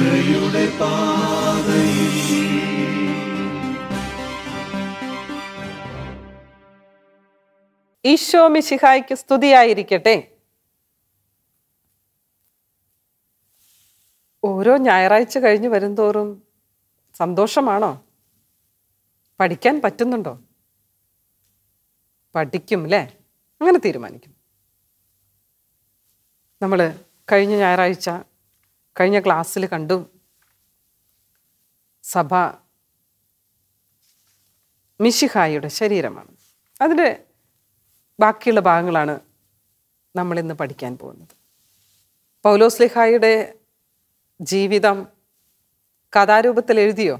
രക്ഷയുടെ പാതയിൽ ഈശോ മിശിഹായ്ക്ക് സ്തുതിയായിരിക്കട്ടെ ഓരോ ഞായറാഴ്ച കഴിഞ്ഞ് വരുംതോറും സന്തോഷമാണോ പഠിക്കാൻ പറ്റുന്നുണ്ടോ പഠിക്കും അല്ലേ അങ്ങനെ തീരുമാനിക്കും നമ്മൾ കഴിഞ്ഞ ഞായറാഴ്ച കഴിഞ്ഞ ക്ലാസ്സിൽ കണ്ടു സഭ മിശിഹായുടെ ശരീരമാണ് അതിൻ്റെ ബാക്കിയുള്ള ഭാഗങ്ങളാണ് നമ്മളിന്ന് പഠിക്കാൻ പോകുന്നത് പൗലോസ്ലിഹായുടെ ജീവിതം കഥാരൂപത്തിൽ എഴുതിയോ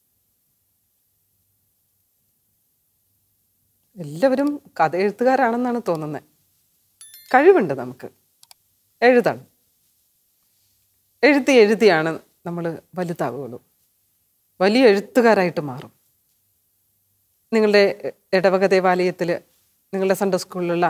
എല്ലാവരും കഥ എഴുത്തുകാരാണെന്നാണ് തോന്നുന്നത് കഴിവുണ്ട് നമുക്ക് എഴുതണം എഴുതി എഴുതിയാണ് നമ്മൾ വലുതാവുകയുള്ളൂ വലിയ എഴുത്തുകാരായിട്ട് മാറും നിങ്ങളുടെ ഇടവക ദേവാലയത്തിൽ നിങ്ങളുടെ സൺഡേ സ്കൂളിലുള്ള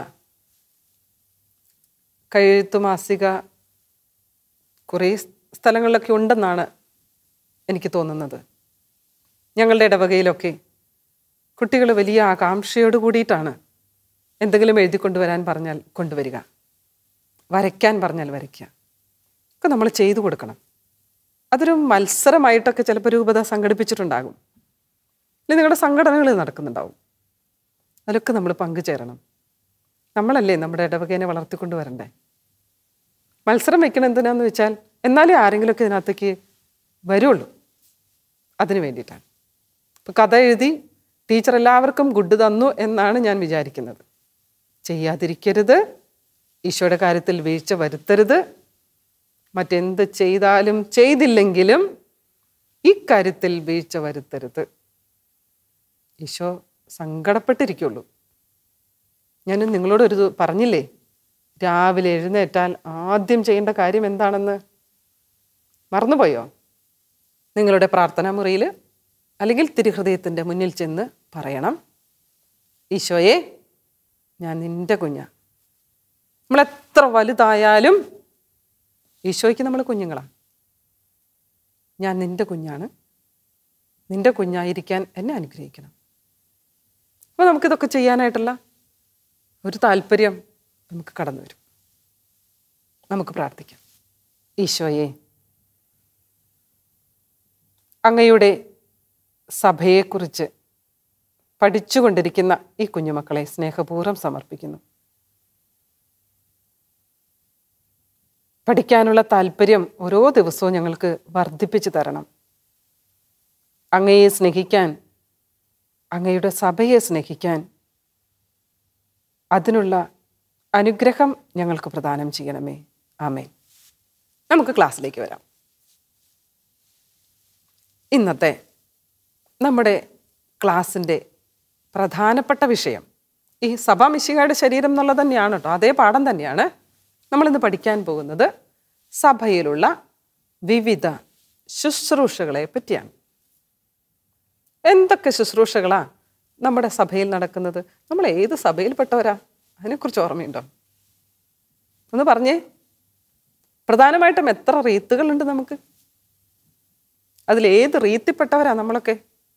കഴുത്തു മാസിക കുറേ സ്ഥലങ്ങളിലൊക്കെ ഉണ്ടെന്നാണ് എനിക്ക് തോന്നുന്നത് ഞങ്ങളുടെ ഇടവകയിലൊക്കെ കുട്ടികൾ വലിയ ആകാംക്ഷയോട് കൂടിയിട്ടാണ് എന്തെങ്കിലും എഴുതി കൊണ്ടുവരാൻ പറഞ്ഞാൽ കൊണ്ടുവരിക വരയ്ക്കാൻ പറഞ്ഞാൽ വരയ്ക്കുക ഒക്കെ നമ്മൾ ചെയ്തു കൊടുക്കണം അതൊരു മത്സരമായിട്ടൊക്കെ ചിലപ്പോൾ രൂപത സംഘടിപ്പിച്ചിട്ടുണ്ടാകും അല്ലെങ്കിൽ നിങ്ങളുടെ സംഘടനകൾ നടക്കുന്നുണ്ടാവും അതിലൊക്കെ നമ്മൾ പങ്കുചേരണം നമ്മളല്ലേ നമ്മുടെ ഇടവകേനെ വളർത്തിക്കൊണ്ട് വരണ്ടേ മത്സരം വെക്കണം എന്തിനാന്ന് വെച്ചാൽ എന്നാലേ ആരെങ്കിലുമൊക്കെ ഇതിനകത്തേക്ക് വരുള്ളൂ അതിന് വേണ്ടിയിട്ടാണ് ഇപ്പം കഥ എഴുതി ടീച്ചർ എല്ലാവർക്കും ഗുഡ് തന്നു എന്നാണ് ഞാൻ വിചാരിക്കുന്നത് ചെയ്യാതിരിക്കരുത് ഈശോയുടെ കാര്യത്തിൽ വീഴ്ച വരുത്തരുത് മറ്റെന്ത് ചെയ്താലും ചെയ്തില്ലെങ്കിലും ഇക്കാര്യത്തിൽ വീഴ്ച വരുത്തരുത് ഈശോ സങ്കടപ്പെട്ടിരിക്കുള്ളൂ ഞാൻ നിങ്ങളോട് ഒരു ഇത് പറഞ്ഞില്ലേ രാവിലെ എഴുന്നേറ്റാൽ ആദ്യം ചെയ്യേണ്ട കാര്യം എന്താണെന്ന് മറന്നുപോയോ നിങ്ങളുടെ പ്രാർത്ഥനാ മുറിയിൽ അല്ലെങ്കിൽ തിരുഹൃദയത്തിൻ്റെ മുന്നിൽ ചെന്ന് പറയണം ഈശോയെ ഞാൻ നിൻ്റെ കുഞ്ഞാ നമ്മൾ എത്ര വലുതായാലും ഈശോയ്ക്ക് നമ്മൾ കുഞ്ഞുങ്ങളാണ് ഞാൻ നിൻ്റെ കുഞ്ഞാണ് നിൻ്റെ കുഞ്ഞായിരിക്കാൻ എന്നെ അനുഗ്രഹിക്കണം അപ്പോൾ നമുക്കിതൊക്കെ ചെയ്യാനായിട്ടുള്ള ഒരു താല്പര്യം നമുക്ക് കടന്നു വരും നമുക്ക് പ്രാർത്ഥിക്കാം ഈശോയെ അങ്ങയുടെ സഭയെക്കുറിച്ച് പഠിച്ചുകൊണ്ടിരിക്കുന്ന ഈ കുഞ്ഞുമക്കളെ സ്നേഹപൂർവ്വം സമർപ്പിക്കുന്നു പഠിക്കാനുള്ള താല്പര്യം ഓരോ ദിവസവും ഞങ്ങൾക്ക് വർദ്ധിപ്പിച്ചു തരണം അങ്ങയെ സ്നേഹിക്കാൻ അങ്ങയുടെ സഭയെ സ്നേഹിക്കാൻ അതിനുള്ള അനുഗ്രഹം ഞങ്ങൾക്ക് പ്രദാനം ചെയ്യണമേ ആമേ നമുക്ക് ക്ലാസ്സിലേക്ക് വരാം ഇന്നത്തെ നമ്മുടെ ക്ലാസ്സിൻ്റെ പ്രധാനപ്പെട്ട വിഷയം ഈ സഭാമിശികയുടെ ശരീരം എന്നുള്ളത് തന്നെയാണ് കേട്ടോ അതേ പാഠം തന്നെയാണ് നമ്മളിന്ന് പഠിക്കാൻ പോകുന്നത് സഭയിലുള്ള വിവിധ ശുശ്രൂഷകളെ പറ്റിയാണ് എന്തൊക്കെ ശുശ്രൂഷകളാ നമ്മുടെ സഭയിൽ നടക്കുന്നത് നമ്മൾ ഏത് സഭയിൽപ്പെട്ടവരാ അതിനെക്കുറിച്ച് ഓർമ്മയുണ്ടോ ഒന്ന് പറഞ്ഞേ പ്രധാനമായിട്ടും എത്ര റീത്തുകളുണ്ട് നമുക്ക് അതിൽ ഏത് റീത്തിപ്പെട്ടവരാ നമ്മളൊക്കെ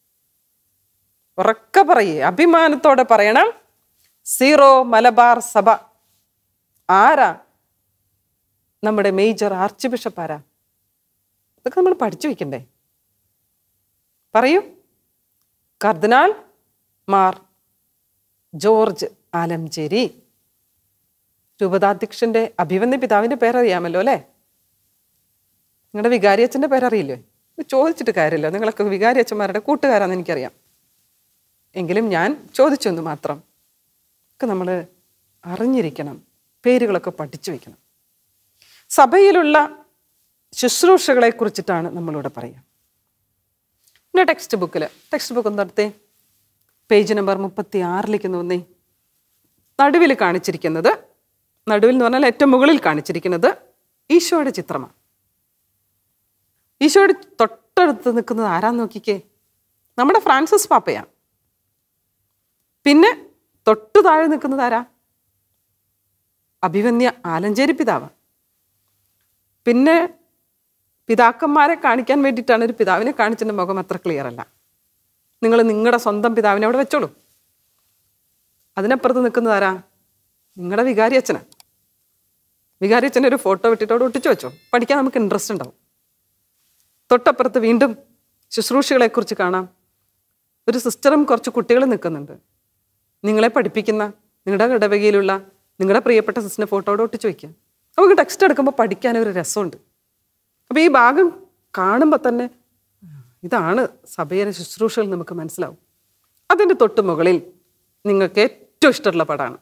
ഉറക്കെ പറയേ അഭിമാനത്തോടെ പറയണം സീറോ മലബാർ സഭ ആരാ നമ്മുടെ മേജർ ആർച്ച് ബിഷപ്പ് ആരാ ഇതൊക്കെ നമ്മൾ പഠിച്ചു വെക്കണ്ടേ പറയൂ കർദിനാൾ മാർ ജോർജ് ആലംചേരി രൂപതാധ്യക്ഷന്റെ അഭിവന്യ പിതാവിന്റെ പേരറിയാമല്ലോ അല്ലേ നിങ്ങളുടെ വികാരി അച്ഛൻ്റെ പേരറിയില്ലേ ഇത് ചോദിച്ചിട്ട് കാര്യമില്ല നിങ്ങളൊക്കെ വികാരി അച്ഛന്മാരുടെ കൂട്ടുകാരാണെന്ന് എനിക്കറിയാം എങ്കിലും ഞാൻ ചോദിച്ചൊന്ന് മാത്രം ഒക്കെ നമ്മൾ അറിഞ്ഞിരിക്കണം പേരുകളൊക്കെ പഠിച്ചു വയ്ക്കണം സഭയിലുള്ള ശുശ്രൂഷകളെ കുറിച്ചിട്ടാണ് നമ്മളിവിടെ പറയുക പിന്നെ ടെക്സ്റ്റ് ബുക്കിൽ ടെക്സ്റ്റ് ബുക്ക് ഒന്നെടുത്തേ പേജ് നമ്പർ മുപ്പത്തി ആറിലേക്ക് നോന്നേ നടുവിൽ കാണിച്ചിരിക്കുന്നത് നടുവിൽ എന്ന് പറഞ്ഞാൽ ഏറ്റവും മുകളിൽ കാണിച്ചിരിക്കുന്നത് ഈശോയുടെ ചിത്രമാണ് ഈശോയുടെ തൊട്ടടുത്ത് നിൽക്കുന്നത് ആരാന്ന് നോക്കിക്കേ നമ്മുടെ ഫ്രാൻസിസ് പാപ്പയാണ് പിന്നെ തൊട്ടു താഴെ നിൽക്കുന്നത് ആരാ അഭിവന്യ ആലഞ്ചേരി പിതാവ് പിന്നെ പിതാക്കന്മാരെ കാണിക്കാൻ വേണ്ടിയിട്ടാണ് ഒരു പിതാവിനെ കാണിച്ചതിൻ്റെ മുഖം അത്ര ക്ലിയർ അല്ല നിങ്ങൾ നിങ്ങളുടെ സ്വന്തം പിതാവിനെ അവിടെ വെച്ചോളൂ അതിനപ്പുറത്ത് നിൽക്കുന്നത് ആരാ നിങ്ങളുടെ വികാരി അച്ഛനാണ് വികാരി അച്ഛൻ്റെ ഒരു ഫോട്ടോ വിട്ടിട്ട് അവിടെ ഒട്ടിച്ചു വെച്ചോ പഠിക്കാൻ നമുക്ക് ഇൻട്രസ്റ്റ് ഉണ്ടാവും തൊട്ടപ്പുറത്ത് വീണ്ടും ശുശ്രൂഷകളെക്കുറിച്ച് കാണാം ഒരു സിസ്റ്ററും കുറച്ച് കുട്ടികളും നിൽക്കുന്നുണ്ട് നിങ്ങളെ പഠിപ്പിക്കുന്ന നിങ്ങളുടെ ഇടവകയിലുള്ള നിങ്ങളുടെ പ്രിയപ്പെട്ട സിസ്റ്ററിനെ ഫോട്ടോ അവിടെ ഒട്ടിച്ചു വയ്ക്കുക നമുക്ക് ടെക്സ്റ്റ് എടുക്കുമ്പോൾ പഠിക്കാൻ ഒരു രസമുണ്ട് അപ്പോൾ ഈ ഭാഗം കാണുമ്പോൾ തന്നെ ഇതാണ് സഭയിലെ ശുശ്രൂഷകൾ നമുക്ക് മനസ്സിലാവും അതിൻ്റെ തൊട്ട് മുകളിൽ നിങ്ങൾക്ക് ഏറ്റവും ഇഷ്ടമുള്ള പടമാണ്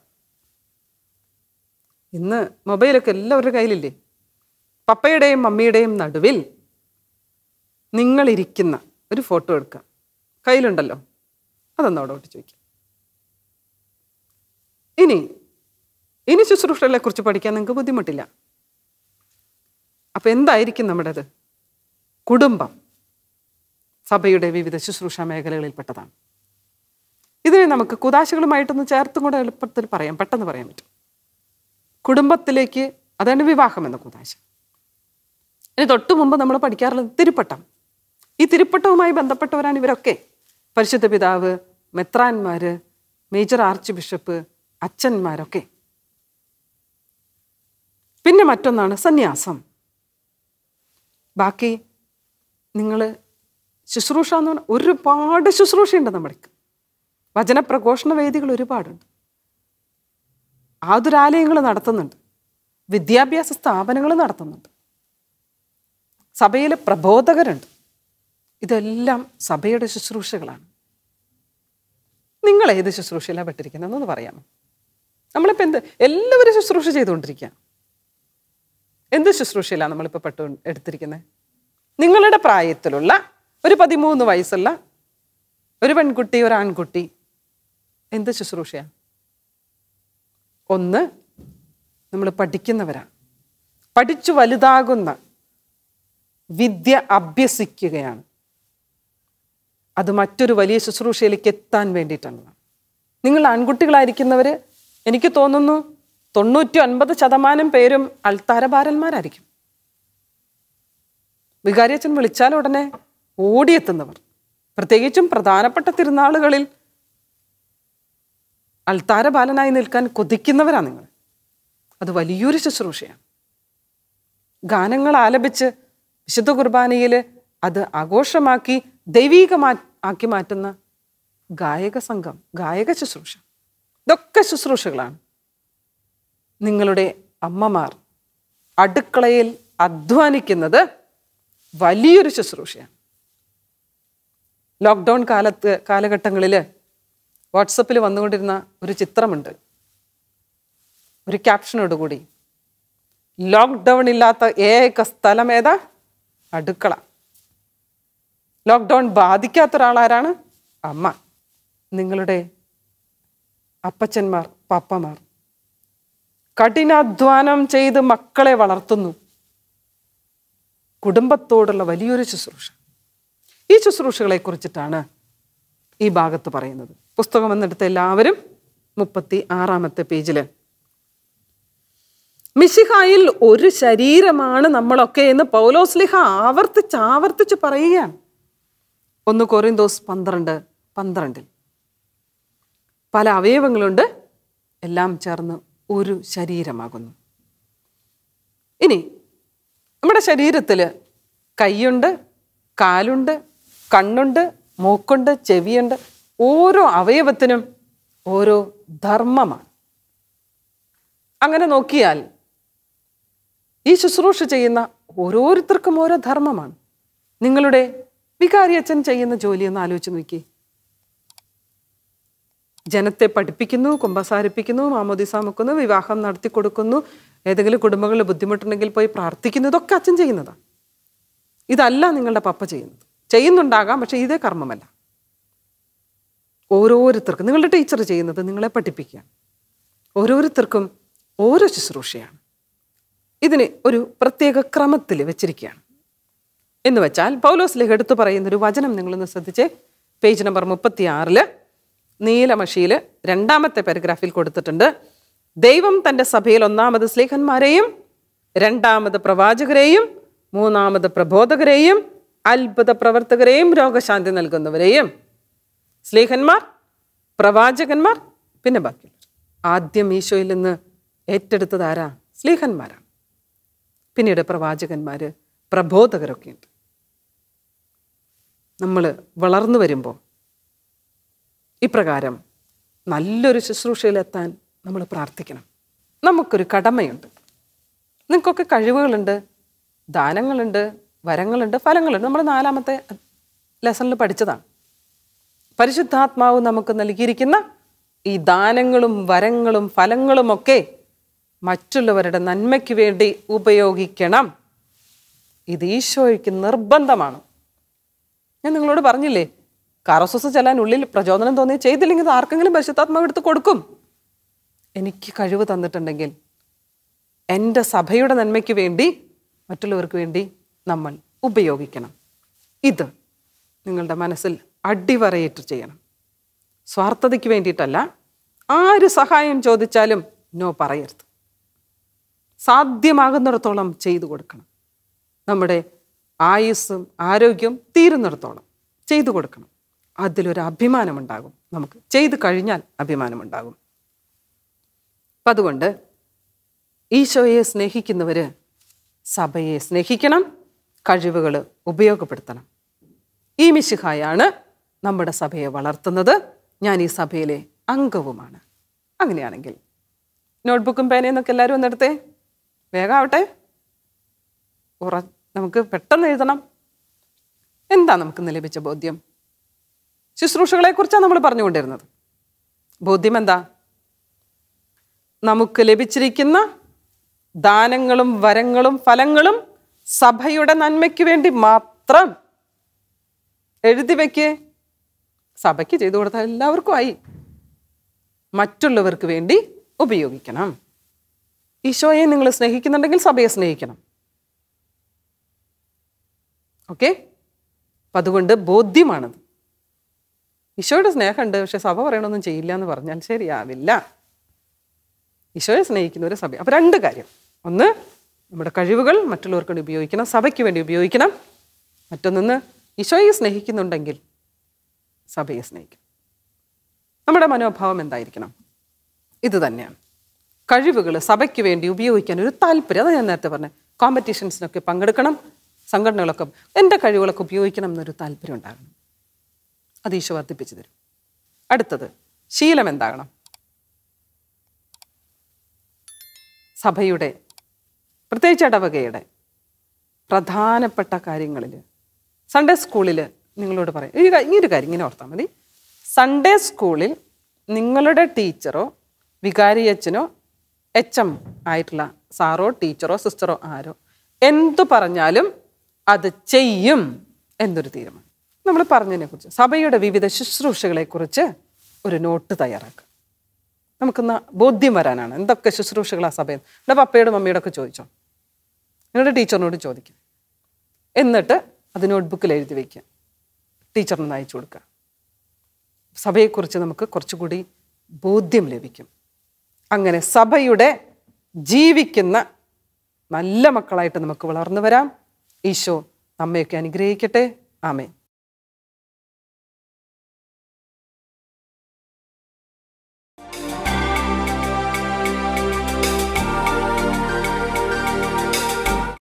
ഇന്ന് മൊബൈലൊക്കെ എല്ലാവരുടെ കയ്യിലില്ലേ പപ്പയുടെയും മമ്മിയുടെയും നടുവിൽ നിങ്ങളിരിക്കുന്ന ഒരു ഫോട്ടോ എടുക്കാം കയ്യിലുണ്ടല്ലോ അതൊന്ന് അവിടെ ഒട്ടിച്ച് വയ്ക്കാം ഇനി ഇനി ശുശ്രൂഷകളെ കുറിച്ച് പഠിക്കാൻ നിങ്ങൾക്ക് ബുദ്ധിമുട്ടില്ല അപ്പൊ എന്തായിരിക്കും നമ്മുടേത് കുടുംബം സഭയുടെ വിവിധ ശുശ്രൂഷ മേഖലകളിൽപ്പെട്ടതാണ് ഇതിനെ നമുക്ക് കുതാശകളുമായിട്ടൊന്ന് ചേർത്തും കൂടെ എളുപ്പത്തിൽ പറയാം പെട്ടെന്ന് പറയാൻ പറ്റും കുടുംബത്തിലേക്ക് അതാണ് വിവാഹം എന്ന കുതാശ ഇനി തൊട്ടു മുമ്പ് നമ്മൾ പഠിക്കാറുള്ളത് തിരുപ്പട്ടം ഈ തിരുപ്പട്ടവുമായി ബന്ധപ്പെട്ടവരാണ് ഇവരൊക്കെ പരിശുദ്ധ പിതാവ് മെത്രാന്മാര് മേജർ ആർച്ച് ബിഷപ്പ് അച്ഛന്മാരൊക്കെ പിന്നെ മറ്റൊന്നാണ് സന്യാസം ബാക്കി നിങ്ങൾ ശുശ്രൂഷ എന്ന് പറഞ്ഞാൽ ഒരുപാട് ശുശ്രൂഷയുണ്ട് നമ്മൾക്ക് വചനപ്രഘോഷണ വേദികൾ ഒരുപാടുണ്ട് ആതുരാലയങ്ങൾ നടത്തുന്നുണ്ട് വിദ്യാഭ്യാസ സ്ഥാപനങ്ങൾ നടത്തുന്നുണ്ട് സഭയിലെ പ്രബോധകരുണ്ട് ഇതെല്ലാം സഭയുടെ ശുശ്രൂഷകളാണ് നിങ്ങൾ ഏത് ശുശ്രൂഷയിലാണ് പെട്ടിരിക്കുന്നതെന്നൊന്ന് പറയാമോ നമ്മളിപ്പോൾ എന്ത് എല്ലാവരും ശുശ്രൂഷ ചെയ്തുകൊണ്ടിരിക്കുക എന്ത് ശുശ്രൂഷയിലാണ് നമ്മളിപ്പോൾ പെട്ടു എടുത്തിരിക്കുന്നത് നിങ്ങളുടെ പ്രായത്തിലുള്ള ഒരു പതിമൂന്ന് വയസ്സുള്ള ഒരു പെൺകുട്ടി ഒരു ആൺകുട്ടി എന്ത് ശുശ്രൂഷയാണ് ഒന്ന് നമ്മൾ പഠിക്കുന്നവരാണ് പഠിച്ചു വലുതാകുന്ന വിദ്യ അഭ്യസിക്കുകയാണ് അത് മറ്റൊരു വലിയ ശുശ്രൂഷയിലേക്ക് എത്താൻ വേണ്ടിയിട്ടാണ് നിങ്ങൾ ആൺകുട്ടികളായിരിക്കുന്നവർ എനിക്ക് തോന്നുന്നു തൊണ്ണൂറ്റി ഒൻപത് ശതമാനം പേരും അൾത്താരഭാരന്മാരായിരിക്കും വികാരിയച്ഛൻ വിളിച്ചാൽ ഉടനെ ഓടിയെത്തുന്നവർ പ്രത്യേകിച്ചും പ്രധാനപ്പെട്ട തിരുനാളുകളിൽ അൾത്താരബാലനായി നിൽക്കാൻ കൊതിക്കുന്നവരാണ് നിങ്ങൾ അത് വലിയൊരു ശുശ്രൂഷയാണ് ഗാനങ്ങൾ ആലപിച്ച് വിശുദ്ധ കുർബാനയിൽ അത് ആഘോഷമാക്കി ദൈവീകമാ ആക്കി മാറ്റുന്ന ഗായക സംഘം ഗായക ശുശ്രൂഷ ഇതൊക്കെ ശുശ്രൂഷകളാണ് നിങ്ങളുടെ അമ്മമാർ അടുക്കളയിൽ അധ്വാനിക്കുന്നത് വലിയൊരു ശുശ്രൂഷയാണ് ലോക്ക്ഡൗൺ കാലത്ത് കാലഘട്ടങ്ങളിൽ വാട്സപ്പിൽ വന്നുകൊണ്ടിരുന്ന ഒരു ചിത്രമുണ്ട് ഒരു ക്യാപ്ഷനോട് കൂടി ലോക്ക്ഡൗൺ ഇല്ലാത്ത ഏക സ്ഥലം ഏതാ അടുക്കള ലോക്ക്ഡൗൺ ബാധിക്കാത്ത ഒരാളാരാണ് അമ്മ നിങ്ങളുടെ അപ്പച്ചന്മാർ പപ്പമാർ കഠിനാധ്വാനം ചെയ്ത് മക്കളെ വളർത്തുന്നു കുടുംബത്തോടുള്ള വലിയൊരു ശുശ്രൂഷ ഈ ശുശ്രൂഷകളെ കുറിച്ചിട്ടാണ് ഈ ഭാഗത്ത് പറയുന്നത് പുസ്തകം എന്നെടുത്ത എല്ലാവരും മുപ്പത്തി ആറാമത്തെ പേജില് മിശിഹായിൽ ഒരു ശരീരമാണ് നമ്മളൊക്കെ എന്ന് പൗലോസ്ലിഹ ആവർത്തിച്ച് ആവർത്തിച്ച് പറയുകയാണ് ഒന്ന് കൊറിന്തോസ് പന്ത്രണ്ട് പന്ത്രണ്ടിൽ പല അവയവങ്ങളുണ്ട് എല്ലാം ചേർന്ന് ഒരു ശരീരമാകുന്നു ഇനി നമ്മുടെ ശരീരത്തിൽ കൈയുണ്ട് കാലുണ്ട് കണ്ണുണ്ട് മൂക്കുണ്ട് ചെവിയുണ്ട് ഓരോ അവയവത്തിനും ഓരോ ധർമ്മമാണ് അങ്ങനെ നോക്കിയാൽ ഈ ശുശ്രൂഷ ചെയ്യുന്ന ഓരോരുത്തർക്കും ഓരോ ധർമ്മമാണ് നിങ്ങളുടെ വികാരിയച്ഛൻ ചെയ്യുന്ന ജോലി ഒന്ന് ആലോചിച്ച് നോക്കി ജനത്തെ പഠിപ്പിക്കുന്നു കുമ്പസാരിപ്പിക്കുന്നു മാമോദിസ മുക്കുന്നു വിവാഹം നടത്തി കൊടുക്കുന്നു ഏതെങ്കിലും കുടുംബങ്ങളിൽ ബുദ്ധിമുട്ടുണ്ടെങ്കിൽ പോയി പ്രാർത്ഥിക്കുന്നു ഇതൊക്കെ അച്ഛൻ ചെയ്യുന്നതാണ് ഇതല്ല നിങ്ങളുടെ പപ്പ ചെയ്യുന്നത് ചെയ്യുന്നുണ്ടാകാം പക്ഷെ ഇതേ കർമ്മമല്ല ഓരോരുത്തർക്കും നിങ്ങളുടെ ടീച്ചർ ചെയ്യുന്നത് നിങ്ങളെ പഠിപ്പിക്കുക ഓരോരുത്തർക്കും ഓരോ ശുശ്രൂഷയാണ് ഇതിന് ഒരു പ്രത്യേക ക്രമത്തിൽ വെച്ചിരിക്കുകയാണ് എന്ന് വെച്ചാൽ പൗലോസ് ലേഖ എടുത്തു പറയുന്ന ഒരു വചനം നിങ്ങളൊന്ന് ശ്രദ്ധിച്ച് പേജ് നമ്പർ മുപ്പത്തി ആറില് നീലമഷിയിൽ രണ്ടാമത്തെ പാരഗ്രാഫിൽ കൊടുത്തിട്ടുണ്ട് ദൈവം തൻ്റെ സഭയിൽ ഒന്നാമത് സ്ലേഖന്മാരെയും രണ്ടാമത് പ്രവാചകരെയും മൂന്നാമത് പ്രബോധകരെയും അത്ഭുത പ്രവർത്തകരെയും രോഗശാന്തി നൽകുന്നവരെയും സ്ലീഹന്മാർ പ്രവാചകന്മാർ പിന്നെ ബാക്കിയുള്ളവർ ആദ്യം ഈശോയിൽ നിന്ന് ഏറ്റെടുത്തത് ആരാ സ്ലീഹന്മാരാണ് പിന്നീട് പ്രവാചകന്മാർ പ്രബോധകരൊക്കെ ഉണ്ട് നമ്മൾ വളർന്നു വരുമ്പോൾ ഇപ്രകാരം നല്ലൊരു ശുശ്രൂഷയിലെത്താൻ നമ്മൾ പ്രാർത്ഥിക്കണം നമുക്കൊരു കടമയുണ്ട് നിങ്ങൾക്കൊക്കെ കഴിവുകളുണ്ട് ദാനങ്ങളുണ്ട് വരങ്ങളുണ്ട് ഫലങ്ങളുണ്ട് നമ്മൾ നാലാമത്തെ ലെസണിൽ പഠിച്ചതാണ് പരിശുദ്ധാത്മാവ് നമുക്ക് നൽകിയിരിക്കുന്ന ഈ ദാനങ്ങളും വരങ്ങളും ഫലങ്ങളുമൊക്കെ മറ്റുള്ളവരുടെ നന്മയ്ക്ക് വേണ്ടി ഉപയോഗിക്കണം ഇത് ഈശോയ്ക്ക് നിർബന്ധമാണ് ഞാൻ നിങ്ങളോട് പറഞ്ഞില്ലേ കാറോസസ് ചെല്ലാൻ ഉള്ളിൽ പ്രചോദനം തോന്നി ചെയ്തില്ലെങ്കിൽ ഇത് ആർക്കെങ്കിലും പരിശുദ്ധാത്മാവ് എടുത്ത് കൊടുക്കും എനിക്ക് കഴിവ് തന്നിട്ടുണ്ടെങ്കിൽ എൻ്റെ സഭയുടെ നന്മയ്ക്ക് വേണ്ടി മറ്റുള്ളവർക്ക് വേണ്ടി നമ്മൾ ഉപയോഗിക്കണം ഇത് നിങ്ങളുടെ മനസ്സിൽ അടിവരയിട്ട് ചെയ്യണം സ്വാർത്ഥതയ്ക്ക് വേണ്ടിയിട്ടല്ല ആര് സഹായം ചോദിച്ചാലും നോ പറയരുത് സാധ്യമാകുന്നിടത്തോളം ചെയ്തു കൊടുക്കണം നമ്മുടെ ആയുസ്സും ആരോഗ്യവും തീരുന്നിടത്തോളം ചെയ്തു കൊടുക്കണം അതിലൊരു അഭിമാനമുണ്ടാകും നമുക്ക് ചെയ്തു കഴിഞ്ഞാൽ അഭിമാനമുണ്ടാകും അപ്പം അതുകൊണ്ട് ഈശോയെ സ്നേഹിക്കുന്നവർ സഭയെ സ്നേഹിക്കണം കഴിവുകൾ ഉപയോഗപ്പെടുത്തണം ഈ മിശിഹായാണ് നമ്മുടെ സഭയെ വളർത്തുന്നത് ഞാൻ ഈ സഭയിലെ അംഗവുമാണ് അങ്ങനെയാണെങ്കിൽ നോട്ട്ബുക്കും പേനയും എന്നൊക്കെ എല്ലാവരും ഒന്നെടുത്തേ വേഗാവട്ടെ ഉറ നമുക്ക് പെട്ടെന്ന് എഴുതണം എന്താ നമുക്ക് ഇന്ന് ലഭിച്ച ബോധ്യം ശുശ്രൂഷകളെക്കുറിച്ചാണ് നമ്മൾ പറഞ്ഞുകൊണ്ടിരുന്നത് ബോധ്യം എന്താ നമുക്ക് ലഭിച്ചിരിക്കുന്ന ദാനങ്ങളും വരങ്ങളും ഫലങ്ങളും സഭയുടെ നന്മയ്ക്ക് വേണ്ടി മാത്രം എഴുതി വയ്ക്കേ സഭയ്ക്ക് ചെയ്തു കൊടുത്താൽ എല്ലാവർക്കും ആയി മറ്റുള്ളവർക്ക് വേണ്ടി ഉപയോഗിക്കണം ഈശോയെ നിങ്ങൾ സ്നേഹിക്കുന്നുണ്ടെങ്കിൽ സഭയെ സ്നേഹിക്കണം ഓക്കെ അപ്പം അതുകൊണ്ട് ബോധ്യമാണത് ഈശോയുടെ സ്നേഹമുണ്ട് പക്ഷെ സഭ പറയണമൊന്നും ചെയ്യില്ല എന്ന് പറഞ്ഞാൽ ശരിയാവില്ല ഈശോയെ സ്നേഹിക്കുന്ന ഒരു സഭ അപ്പം രണ്ട് കാര്യം ഒന്ന് നമ്മുടെ കഴിവുകൾ മറ്റുള്ളവർക്ക് വേണ്ടി ഉപയോഗിക്കണം സഭയ്ക്ക് വേണ്ടി ഉപയോഗിക്കണം മറ്റൊന്ന് ഈശോയെ സ്നേഹിക്കുന്നുണ്ടെങ്കിൽ സഭയെ സ്നേഹിക്കണം നമ്മുടെ മനോഭാവം എന്തായിരിക്കണം ഇത് തന്നെയാണ് കഴിവുകൾ സഭയ്ക്ക് വേണ്ടി ഉപയോഗിക്കാൻ ഒരു താല്പര്യം അതാണ് ഞാൻ നേരത്തെ പറഞ്ഞത് കോമ്പറ്റീഷൻസിനൊക്കെ പങ്കെടുക്കണം സംഘടനകളൊക്കെ എൻ്റെ കഴിവുകളൊക്കെ ഉപയോഗിക്കണം എന്നൊരു താല്പര്യം ഉണ്ടാകണം അത് ഈശോ വർദ്ധിപ്പിച്ചു തരും അടുത്തത് ശീലം എന്താകണം സഭയുടെ പ്രത്യേകിച്ച് ഇടവകയുടെ പ്രധാനപ്പെട്ട കാര്യങ്ങളിൽ സൺഡേ സ്കൂളിൽ നിങ്ങളോട് പറയും ഈ കാ- ഈ ഒരു കാര്യം ഇങ്ങനെ ഓർത്താൽ മതി സൺഡേ സ്കൂളിൽ നിങ്ങളുടെ ടീച്ചറോ വികാരിയച്ഛനോ എച്ച് എം ആയിട്ടുള്ള സാറോ ടീച്ചറോ സിസ്റ്ററോ ആരോ എന്തു പറഞ്ഞാലും അത് ചെയ്യും എന്നൊരു തീരുമാനം നമ്മൾ പറഞ്ഞതിനെക്കുറിച്ച് സഭയുടെ വിവിധ ശുശ്രൂഷകളെക്കുറിച്ച് ഒരു നോട്ട് തയ്യാറാക്കുക നമുക്കിന്ന് ബോധ്യം വരാനാണ് എന്തൊക്കെ ശുശ്രൂഷകളാണ് സഭയിൽ എൻ്റെ പപ്പയോടും മമ്മിയോടും ഒക്കെ ചോദിച്ചോ നിങ്ങളുടെ ടീച്ചറിനോട് ചോദിക്കുക എന്നിട്ട് അത് നോട്ട്ബുക്കിൽ എഴുതി വയ്ക്കുക ടീച്ചറിന് അയച്ചു കൊടുക്കുക സഭയെക്കുറിച്ച് നമുക്ക് കുറച്ചുകൂടി ബോധ്യം ലഭിക്കും അങ്ങനെ സഭയുടെ ജീവിക്കുന്ന നല്ല മക്കളായിട്ട് നമുക്ക് വളർന്നു വരാം ഈശോ നമ്മയൊക്കെ അനുഗ്രഹിക്കട്ടെ ആമേ